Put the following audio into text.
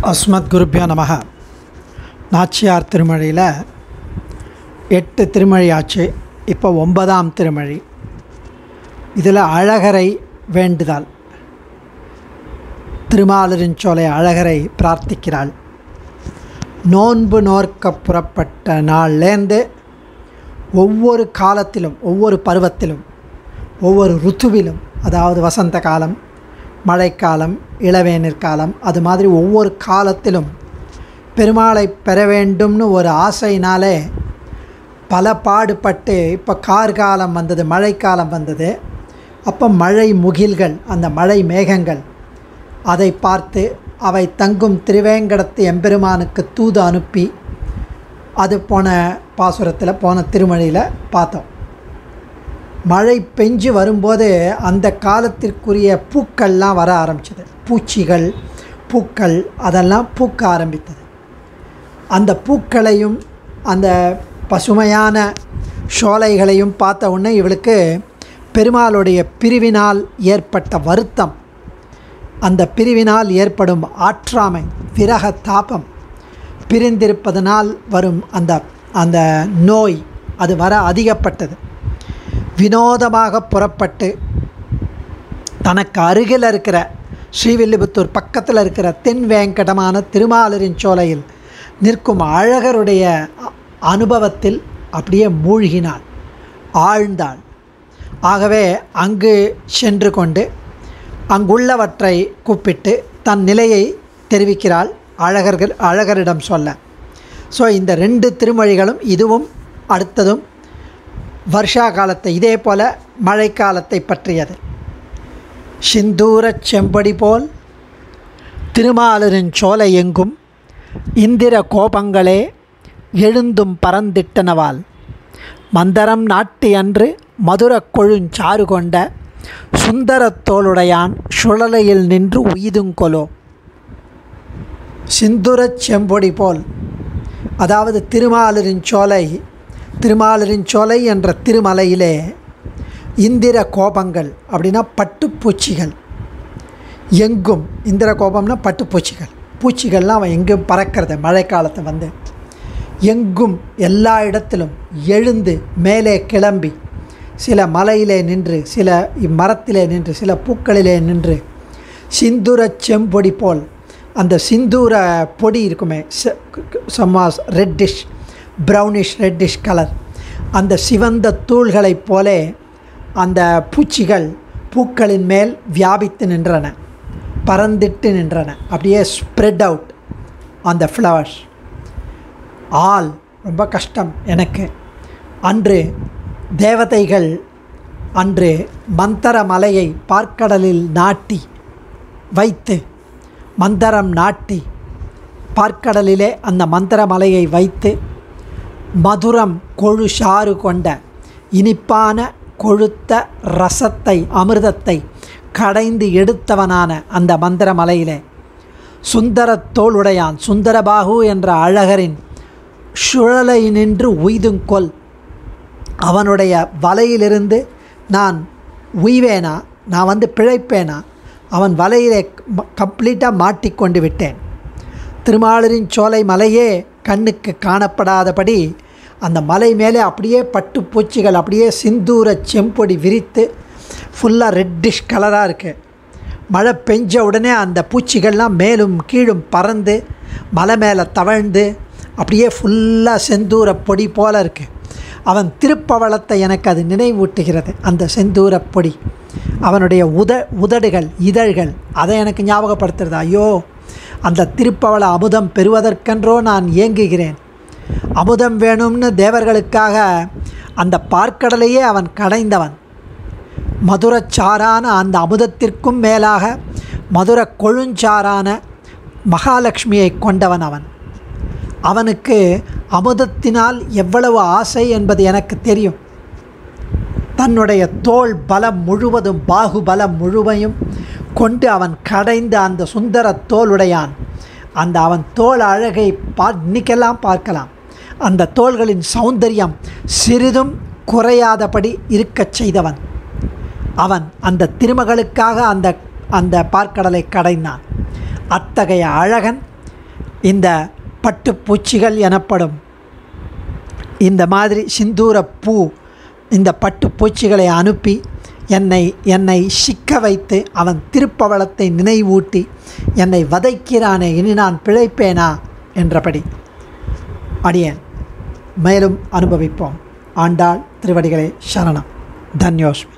அஸ்மத் குருப்பியோ நமக நாச்சியார் திருமழியில் எட்டு திருமழி ஆச்சு இப்போ ஒன்பதாம் திருமழி இதில் அழகரை வேண்டுதல் திருமாலிருஞ்சோலை அழகரை பிரார்த்திக்கிறாள் நோன்பு நோர்க்க புறப்பட்ட நாள்லேருந்து ஒவ்வொரு காலத்திலும் ஒவ்வொரு பருவத்திலும் ஒவ்வொரு ருத்துவிலும் அதாவது வசந்த காலம் மழைக்காலம் இளவேநீர் காலம் அது மாதிரி ஒவ்வொரு காலத்திலும் பெருமாளை பெற வேண்டும்னு ஒரு ஆசையினாலே பல பாடுபட்டு இப்போ கார்காலம் வந்தது மழைக்காலம் வந்தது அப்போ மழை முகில்கள் அந்த மழை மேகங்கள் அதை பார்த்து அவை தங்கும் திருவேங்கடத்து எம்பெருமானுக்கு தூது அனுப்பி அது போன பாசுரத்தில் போன திருமழியில் பார்த்தோம் மழை பெஞ்சு வரும்போது அந்த காலத்திற்குரிய பூக்கள்லாம் வர ஆரம்பிச்சது பூச்சிகள் பூக்கள் அதெல்லாம் பூக்க ஆரம்பித்தது அந்த பூக்களையும் அந்த பசுமையான சோலைகளையும் பார்த்த உடனே இவளுக்கு பெருமாளுடைய பிரிவினால் ஏற்பட்ட வருத்தம் அந்த பிரிவினால் ஏற்படும் ஆற்றாமை விரக தாபம் பிரிந்திருப்பதனால் வரும் அந்த அந்த நோய் அது வர அதிகப்பட்டது வினோதமாக புறப்பட்டு தனக்கு அருகில் இருக்கிற ஸ்ரீவில்லிபுத்தூர் பக்கத்தில் இருக்கிற தென் வேங்கடமான திருமாலரின் சோலையில் நிற்கும் அழகருடைய அனுபவத்தில் அப்படியே மூழ்கினாள் ஆழ்ந்தாள் ஆகவே அங்கு சென்று கொண்டு அங்குள்ளவற்றை கூப்பிட்டு தன் நிலையை தெரிவிக்கிறாள் அழகர்கள் அழகரிடம் சொல்ல ஸோ இந்த ரெண்டு திருமொழிகளும் இதுவும் அடுத்ததும் வருஷா காலத்தை இதே போல மழைக்காலத்தை பற்றியது சிந்தூரச் செம்படி போல் திருமாலரின் சோலை எங்கும் இந்திர கோபங்களே எழுந்தும் பறந்திட்டனவால் மந்தரம் நாட்டி அன்று மதுரக் கொழுஞ்சாறு கொண்ட சுந்தரத்தோளுடையான் சுழலையில் நின்று உய்துங்கொலோ சிந்துரச் செம்பொடி போல் அதாவது திருமாலரின் சோலை திருமாலரின் சோலை என்ற திருமலையிலே இந்திர கோபங்கள் அப்படின்னா பட்டுப்பூச்சிகள் எங்கும் இந்திர கோபம்னா பட்டுப்பூச்சிகள் பூச்சிகள்லாம் அவன் எங்கும் பறக்கிறது மழைக்காலத்தை வந்து எங்கும் எல்லா இடத்திலும் எழுந்து மேலே கிளம்பி சில மலையிலே நின்று சில மரத்திலே நின்று சில பூக்களிலே நின்று சிந்துர செம்பொடி போல் அந்த சிந்தூர பொடி இருக்குமே சம்மாஸ் ரெட்டிஷ் ப்ரௌனிஷ் ரெட்டிஷ் கலர் அந்த சிவந்த தூள்களைப் போலே அந்த பூச்சிகள் பூக்களின் மேல் வியாபித்து நின்றன பறந்திட்டு நின்றன அப்படியே ஸ்ப்ரெட் அவுட் அந்த ஃப்ளவர்ஸ் ஆள் ரொம்ப கஷ்டம் எனக்கு அன்று தேவதைகள் அன்று மந்தர மலையை பார்க்கடலில் நாட்டி வைத்து மந்தரம் நாட்டி பார்க்கடலிலே அந்த மந்திர மலையை வைத்து மதுரம் கொழு சாறு கொண்ட இனிப்பான கொழுத்த ரசத்தை அமிர்தத்தை கடைந்து எடுத்தவனான அந்த மந்திர மலையிலே சுந்தரத்தோளுடையான் சுந்தரபாகு என்ற அழகரின் சுழலை நின்று உய்துங்கொல் அவனுடைய வலையிலிருந்து நான் உய்வேனா நான் வந்து பிழைப்பேனா அவன் வலையிலே கம்ப்ளீட்டாக மாட்டிக்கொண்டு விட்டேன் திருமாலரின் சோலை மலையே கண்ணுக்கு காணப்படாதபடி அந்த மலை மேலே அப்படியே பட்டுப்பூச்சிகள் அப்படியே சிந்தூர செம்பொடி விரித்து ஃபுல்லாக ரெட்டிஷ் கலராக இருக்குது மழை பெஞ்ச உடனே அந்த பூச்சிகள்லாம் மேலும் கீழும் பறந்து மலை மேலே தவழ்ந்து அப்படியே ஃபுல்லாக செந்தூர பொடி போல் இருக்குது அவன் திருப்பவளத்தை எனக்கு அது நினைவூட்டுகிறது அந்த செந்தூர பொடி அவனுடைய உத உதடுகள் இதழ்கள் அதை எனக்கு ஞாபகப்படுத்துறது ஐயோ அந்த திருப்பவள அமுதம் பெறுவதற்கென்றோ நான் ஏங்குகிறேன் அமுதம் வேணும்னு தேவர்களுக்காக அந்த பார்க்கடலையே அவன் கடைந்தவன் மதுரச்சாரான அந்த அமுதத்திற்கும் மேலாக மதுர கொழுஞ்சாரான மகாலட்சுமியை கொண்டவன் அவன் அவனுக்கு அமுதத்தினால் எவ்வளவு ஆசை என்பது எனக்கு தெரியும் தன்னுடைய தோல் பலம் முழுவதும் பாகுபலம் முழுமையும் கொண்டு அவன் கடைந்த அந்த சுந்தர தோளுடையான் அந்த அவன் தோல் அழகை பா இன்னைக்கெல்லாம் பார்க்கலாம் அந்த தோள்களின் சௌந்தரியம் சிறிதும் குறையாதபடி இருக்கச் செய்தவன் அவன் அந்த திருமகளுக்காக அந்த அந்த பார்க்கடலை கடைந்தான் அத்தகைய அழகன் இந்த பட்டுப்பூச்சிகள் எனப்படும் இந்த மாதிரி சிந்தூர பூ இந்த பட்டுப்பூச்சிகளை அனுப்பி என்னை என்னை சிக்க வைத்து அவன் திருப்பவளத்தை நினைவூட்டி என்னை வதைக்கிறானே இனி நான் பிழைப்பேனா என்றபடி அடியேன் மேலும் அனுபவிப்போம் ஆண்டாள் திருவடிகளே சரணம் தன்யோஸ்மி